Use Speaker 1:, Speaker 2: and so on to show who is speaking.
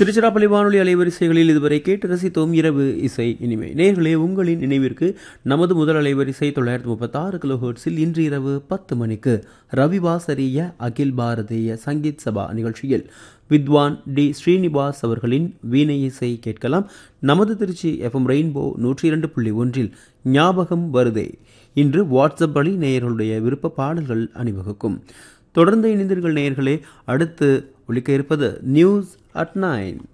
Speaker 1: திருச்சிராப்பள்ளி வானொலி அலைவரிசைகளில் இதுவரை கேட்டு ரசித்தோம் இரவு இசை இனிமை நேர்களே உங்களின் நினைவிற்கு நமது முதல் அலைவரிசை தொள்ளாயிரத்தி முப்பத்தாறு கிலோ ஹெர்ட்ஸில் இன்று இரவு பத்து மணிக்கு ரவிவாசரிய அகில் பாரதிய சங்கீத் சபா நிகழ்ச்சியில் வித்வான் டி ஸ்ரீனிவாஸ் அவர்களின் வீணை இசை கேட்கலாம் நமது திருச்சி எஃப்எம் ரெயின்போ நூற்றி இரண்டு புள்ளி ஒன்றில் ஞாபகம் வருதே இன்று வாட்ஸ்அப் வழி நேயர்களுடைய விருப்ப பாடல்கள் அணிவகுக்கும் தொடர்ந்து இணைந்தீர்கள் நேயர்களே அடுத்து ஒழிக்க இருப்பது நியூஸ் அட் நைன்